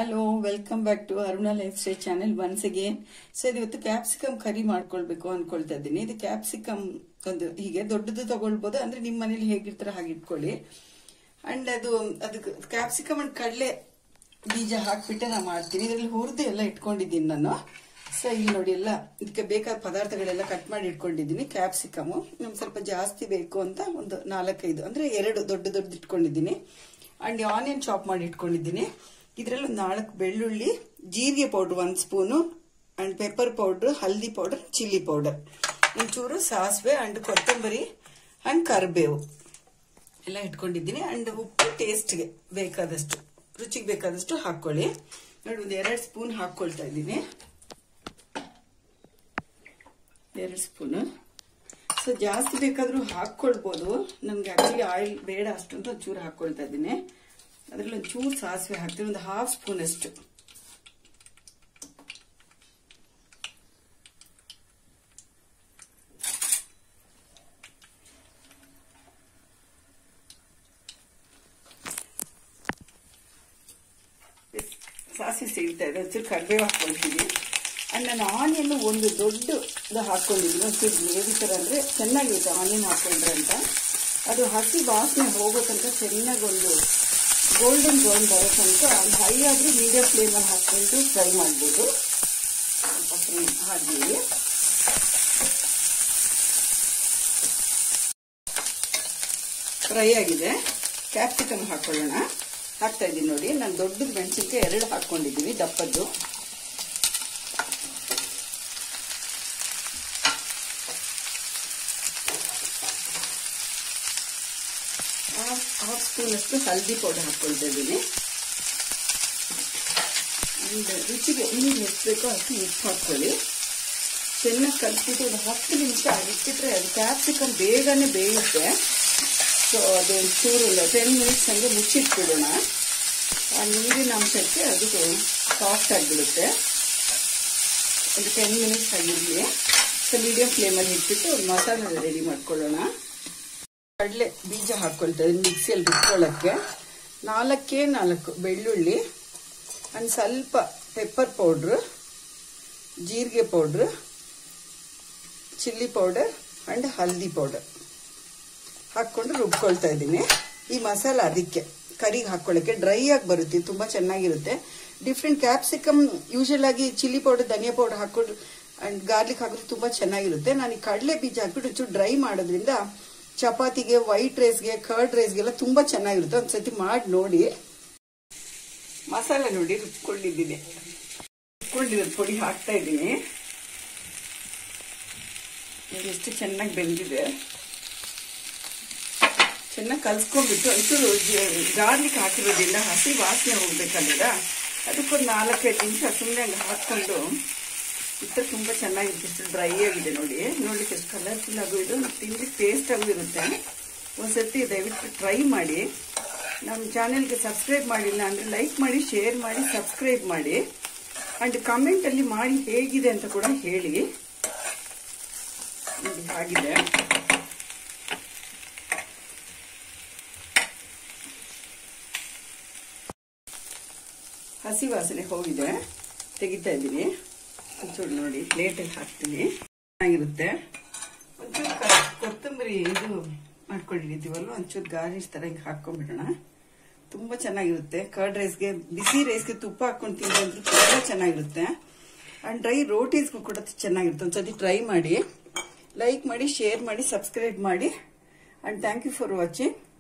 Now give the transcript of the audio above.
hello welcome back to Aruna lifestyle channel once again sir ಇವತ್ತು capsicum curry ಮಾಡ್ಕೊಳ್ಬೇಕು ಅನ್ಕೊಳ್ತಾ ಇದ್ದೀನಿ ಇದು ಕ್ಯಾಪ್ಸಿಕಮ್ ಒಂದು ಹೀಗೆ ದೊಡ್ಡದು ತಗೊಳ್ಬೋದು ಅಂದ್ರೆ ನಿಮ್ಮ ಮನೇಲಿ ಹೇಗಿರ್ತಾರ ಹಾಗೆ ಇಟ್ಕೊಳ್ಳಿ ಅಂಡ್ ಅದು ಅದಕ್ಕೆ ಕ್ಯಾಪ್ಸಿಕಮ್ ಅಂಡ್ ಕಡಲೆ ಬೀಜ ಹಾಕ್ಬಿಟ್ಟೆ ನಾ ಮಾಡ್ತೀನಿ ಇದರಲ್ಲಿ ಹುರಿದು ಎಲ್ಲ ಇಟ್ಕೊಂಡಿದ್ದೀನಿ ನಾನು ಸೊ ಇಲ್ಲಿ ನೋಡಿ ಎಲ್ಲ ಇದಕ್ಕೆ ಬೇಕಾದ ಪದಾರ್ಥಗಳೆಲ್ಲ ಕಟ್ ಮಾಡಿ ಇಟ್ಕೊಂಡಿದ್ದೀನಿ ಕ್ಯಾಪ್ಸಿಕಮು ನಮ್ಗೆ ಸ್ವಲ್ಪ ಜಾಸ್ತಿ ಬೇಕು ಅಂತ ಒಂದು ನಾಲ್ಕೈದು ಅಂದ್ರೆ ಎರಡು ದೊಡ್ಡ ದೊಡ್ಡದು ಇಟ್ಕೊಂಡಿದ್ದೀನಿ ಅಂಡ್ ಆನಿಯನ್ ಚಾಪ್ ಮಾಡಿ ಇಟ್ಕೊಂಡಿದ್ದೀನಿ ಇದರಲ್ಲಿ ಒಂದು ನಾಲ್ಕು ಬೆಳ್ಳುಳ್ಳಿ ಜೀರಿಗೆ ಪೌಡರ್ ಒಂದು spoon and pepper powder haldi powder chilli powder ಒಂಚೂರು ಸಾಸಿವೆ ಅಂಡ್ ಕೊತ್ತಂಬರಿ ಅಂಡ್ ಕರಿಬೇವು ಎಲ್ಲ ಇಟ್ಕೊಂಡಿದ್ದೀನಿ ಅಂಡ್ ಉಪ್ಪು ಟೇಸ್ಟ್ಗೆ ಬೇಕಾದಷ್ಟು ರುಚಿಗೆ ಬೇಕಾದಷ್ಟು ಹಾಕೊಳ್ಳಿ ನೋಡಿ ಒಂದು ಎರಡು ಸ್ಪೂನ್ ಹಾಕೊಳ್ತಾ ಇದ್ದೀನಿ ಎರಡು ಸ್ಪೂನ್ ಸೊ ಜಾಸ್ತಿ ಬೇಕಾದ್ರೂ ಹಾಕೊಳ್ಬೋದು ನಮ್ಗೆ ಆಕ್ಚುಲಿ ಆಯಿಲ್ ಬೇಡ ಅಷ್ಟು ಅಂತ ಒಂಚೂರು ಹಾಕೊಳ್ತಾ ಇದ್ದೀನಿ ಅದ್ರಲ್ಲಿ ಒಂಚೂರು ಸಾಸಿವೆ ಹಾಕ್ತೀನಿ ಒಂದು ಹಾಫ್ ಸ್ಪೂನ್ ಅಷ್ಟು ಸಾಸಿವೆ ಸಿಗ್ತಾ ಇದೆ ಒಂಚೂರು ಕರಿಬೇವು ಹಾಕೊಳ್ತೀನಿ ಅಂಡ್ ನಾನು ಆನಿಯನ್ ಒಂದು ದೊಡ್ಡ ಹಾಕೊಂಡಿದ್ದೀನಿ ಒಂಚೂರು ಗ್ರೇವಿ ಥರ ಅಂದರೆ ಚೆನ್ನಾಗಿರುತ್ತೆ ಆನಿಯನ್ ಹಾಕೊಂಡ್ರೆ ಅಂತ ಅದು ಹಸಿ ವಾಸನೆ ಹೋಗೋ ತನಕ ಚೆನ್ನಾಗಿ ಒಂದು ಗೋಲ್ಡನ್ ಬ್ರೌನ್ ಬರೋ ತನಕ ಒಂದು ಹೈ ಆದರೂ ಮೀಡಿಯಂ ಫ್ಲೇಮಲ್ಲಿ ಹಾಕ್ಕೊಂಡು ಫ್ರೈ ಮಾಡ್ಬೋದು ಹಾಗೆ ಫ್ರೈ ಆಗಿದೆ ಕ್ಯಾಪ್ಸಿಕಮ್ ಹಾಕೊಳ್ಳೋಣ ಹಾಕ್ತಾ ಇದ್ದೀನಿ ನೋಡಿ ನಾನು ದೊಡ್ಡದು ಮೆಣಸಿನ್ಕಾಯಿ ಎರಡು ಹಾಕ್ಕೊಂಡಿದ್ದೀನಿ ದಪ್ಪದ್ದು ಹಾಫ್ ಸ್ಪೂನ್ ಅಷ್ಟು ಹಲ್ದಿ ಪೌಡರ್ ಹಾಕ್ಕೊಳ್ತಾ ಇದ್ದೀನಿ ರುಚಿಗೆ ನಿಮ್ಗೆ ಎಷ್ಟು ಬೇಕೋ ಅಷ್ಟು ಉಪ್ಪು ಹಾಕ್ಕೊಳ್ಳಿ ಚೆನ್ನಾಗಿ ಕಲಿಸ್ಬಿಟ್ಟು ಒಂದು ಹತ್ತು ನಿಮಿಷ ಇಟ್ಟಿಟ್ರೆ ಅದು ಕ್ಯಾಪ್ಸಿಕಮ್ ಬೇಗನೆ ಬೇಯುತ್ತೆ ಸೊ ಅದು ಚೂರು ಟೆನ್ ಮಿನಿಟ್ಸ್ ಹಂಗೆ ಮುಚ್ಚಿಟ್ಬಿಡೋಣ ಆ ನೀರಿನ ಅಂಶಕ್ಕೆ ಅದು ಸಾಫ್ಟ್ ಆಗಿಬಿಡುತ್ತೆ ಒಂದು ಟೆನ್ ಮಿನಿಟ್ಸ್ ಆಗಿರಲಿ ಸೊ ಮೀಡಿಯಂ ಫ್ಲೇಮಲ್ಲಿ ಇಟ್ಬಿಟ್ಟು ಒಂದು ಮಸಾಲೆ ರೆಡಿ ಮಾಡ್ಕೊಳ್ಳೋಣ ಕಡಲೆ ಬೀಜ ಹಾಕ್ಕೊಳ್ತಾ ಇದ್ದೀನಿ ಮಿಕ್ಸಿಯಲ್ಲಿ ಬಿಟ್ಕೊಳ್ಳೋಕ್ಕೆ ನಾಲ್ಕೇ ನಾಲ್ಕು ಬೆಳ್ಳುಳ್ಳಿ ಅಂಡ್ ಸ್ವಲ್ಪ ಪೆಪ್ಪರ್ ಪೌಡ್ರು ಜೀರಿಗೆ powder chilli powder and haldi powder ಹಾಕ್ಕೊಂಡು ರುಬ್ಕೊಳ್ತಾ ಇದ್ದೀನಿ ಈ ಮಸಾಲ ಅದಕ್ಕೆ ಕರಿಗೆ ಹಾಕೊಳ್ಳೋಕ್ಕೆ ಡ್ರೈ ಆಗಿ ಬರುತ್ತೆ ತುಂಬ ಚೆನ್ನಾಗಿರುತ್ತೆ ಡಿಫ್ರೆಂಟ್ ಕ್ಯಾಪ್ಸಿಕಮ್ ಯೂಶಲ್ ಆಗಿ ಚಿಲ್ಲಿ ಪೌಡರ್ ಧನಿಯಾ ಪೌಡರ್ ಹಾಕೊಂಡು ಅಂಡ್ ಗಾರ್ಲಿಕ್ ಹಾಕಿದ್ರೆ ತುಂಬ ಚೆನ್ನಾಗಿರುತ್ತೆ ನಾನು ಈ ಕಡಲೆ ಬೀಜ ಹಾಕ್ಬಿಟ್ಟು ಒಂಚೂರು ಡ್ರೈ ಮಾಡೋದ್ರಿಂದ ಚಪಾತಿಗೆ ವೈಟ್ ರೈಸ್ಗೆ ಕರ್ಡ್ ರೈಸ್ಗೆಲ್ಲ ತುಂಬ ಚೆನ್ನಾಗಿರುತ್ತೆ ಒಂದ್ಸತಿ ಮಾಡಿ ನೋಡಿ ಮಸಾಲೆ ನೋಡಿ ರುಬ್ಕೊಂಡಿದ್ದೀನಿ ರುಬ್ಕೊಂಡಿರೋದು ಪುಡಿ ಹಾಕ್ತಾ ಇದ್ದೀನಿ ಎಷ್ಟು ಚೆನ್ನಾಗಿ ಬೆಂದಿದೆ ಚೆನ್ನಾಗಿ ಕಲ್ಸ್ಕೊಂಡ್ಬಿಟ್ಟು ಒಂಚೂರು ಗಾರ್ಲಿಕ್ ಹಾಕಿರೋದ್ರಿಂದ ಹಸಿ ವಾಸನೆ ಹೋಗ್ಬೇಕಲ್ಲ ಅದಕ್ಕೊಂದು ನಾಲ್ಕೈದು ನಿಮಿಷ ಸುಮ್ಮನೆ ಹಂಗೆ ಹಾಕ್ಕೊಂಡು ಇಟ್ಟು ತುಂಬ ಚೆನ್ನಾಗಿರುತ್ತೆ ಇಷ್ಟು ಡ್ರೈ ಆಗಿದೆ ನೋಡಿ ನೋಡ್ಲಿಕ್ಕೆ ಎಷ್ಟು ಕಲರ್ಫುಲ್ ಆಗು ಇದು ತಿಂಡಿ ಟೇಸ್ಟ್ ಆಗೂ ಇರುತ್ತೆ ಒಂದ್ಸತಿ ದಯವಿಟ್ಟು ಟ್ರೈ ಮಾಡಿ ನಮ್ಮ ಚಾನೆಲ್ಗೆ ಸಬ್ಸ್ಕ್ರೈಬ್ ಮಾಡಿಲ್ಲ ಅಂದರೆ ಲೈಕ್ ಮಾಡಿ ಶೇರ್ ಮಾಡಿ ಸಬ್ಸ್ಕ್ರೈಬ್ ಮಾಡಿ ಆ್ಯಂಡ್ ಕಮೆಂಟಲ್ಲಿ ಮಾಡಿ ಹೇಗಿದೆ ಅಂತ ಕೂಡ ಹೇಳಿ ನೋಡಿ ಆಗಿದೆ ಹಸಿ ವಾಸನೆ ಹೋಗಿದೆ ತೆಗಿತಾ ಇದ್ದೀನಿ ಒಂಚೂರು ನೋಡಿ ಪ್ಲೇಟಲ್ಲಿ ಹಾಕ್ತೀನಿ ಚೆನ್ನಾಗಿರುತ್ತೆ ಒಂಚೂರು ಕೊತ್ತಂಬರಿ ಇದು ಮಾಡ್ಕೊಂಡಿದ್ದೀವಲ್ವ ಒಂಚೂರು ಗಾರ್ನಿಶ್ ಥರ ಹಿಂಗೆ ಹಾಕ್ಕೊಂಡ್ಬಿಡೋಣ ತುಂಬ ಚೆನ್ನಾಗಿರುತ್ತೆ ಕರ್ಡ್ ರೈಸ್ಗೆ ಬಿಸಿ ರೈಸ್ಗೆ ತುಪ್ಪ ಹಾಕೊಂಡು ತಿಂದ್ರೆ ಅಂದ್ರೆ ತುಂಬ ಚೆನ್ನಾಗಿರುತ್ತೆ ಆ್ಯಂಡ್ ಡ್ರೈ ರೋಟೀಸ್ಗೂ ಕೂಡ ಚೆನ್ನಾಗಿರುತ್ತೆ ಒಂದ್ಸತಿ ಟ್ರೈ ಮಾಡಿ ಲೈಕ್ ಮಾಡಿ ಶೇರ್ ಮಾಡಿ ಸಬ್ಸ್ಕ್ರೈಬ್ ಮಾಡಿ and thank you for watching